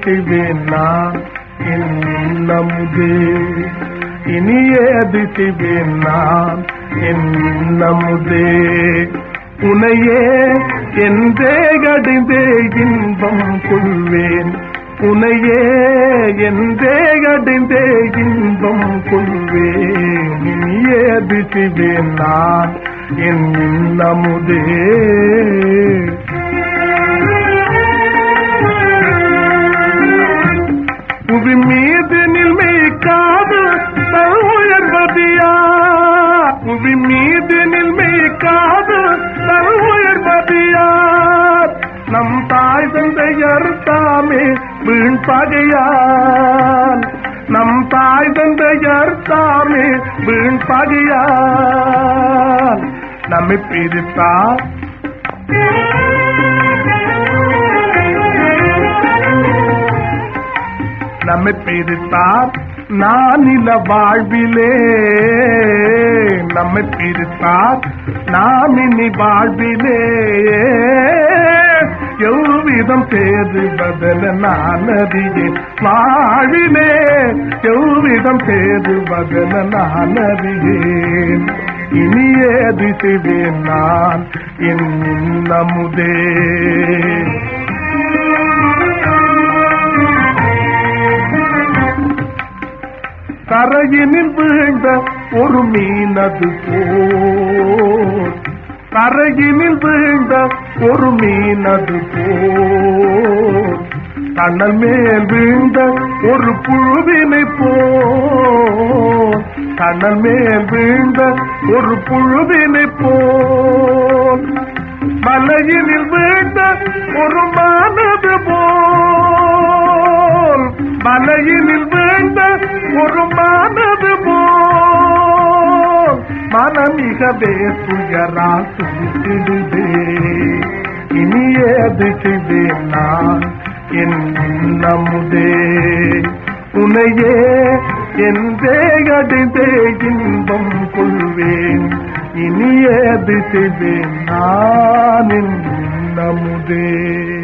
செய்வேன் நான் என் நமுதே இனியது செய்வேன் நான் என் நமுதே உனையே என்றே கடிந்தே இன்பம் கொள்வேன் உனையே என்றே கடிந்தே இன்பம் கொள்வேன் இனியது செய்வேன் நான் என் நமுதே புவி மீது நில்மைக்காது உயர்வது யார் புவி மீது நில்மைக்காது உயர்வது யார் நம் தாய் தந்தையர் தாமே வீண் பகையால் நம் தாய் தந்தையர் தாமே வீண் பகையால் நம்மை பிரித்தார் நம்மை பிரித்தார் நான் இல வாழ்விலே நம்மை பிரித்தார் நாம் இனி வாழ்விலே எவ்விதம் சேதுவதென நான் அறியேன் வாழ்விலே எவ்விதம் சேதுவதென நான் அறியேன் இனியேது செய்வேன் நான் என் நமுதே கரையினில் வீழ்ந்த ஒரு மீனது போல் கரையினில் வீழ்ந்த ஒரு மீனது போல் கண்ணல் மேல் வீழ்ந்த ஒரு புழுவினை போல் கண்ணல் மேல் வீழ்ந்த ஒரு புழுவினை போல் மலையினில் வீழ்ந்த ஒரு மானது போல் மலையினில் வீழ்ந்த ஒரு மானது போல் மனமிகவே துயரால் துடித்திடுதே இனியது செய்வேன் நான் என் நமுதே உனையே என்றே அடிதே இன்பம் கொள்வேன் இனியது செய்வேன் நான் என் நமுதே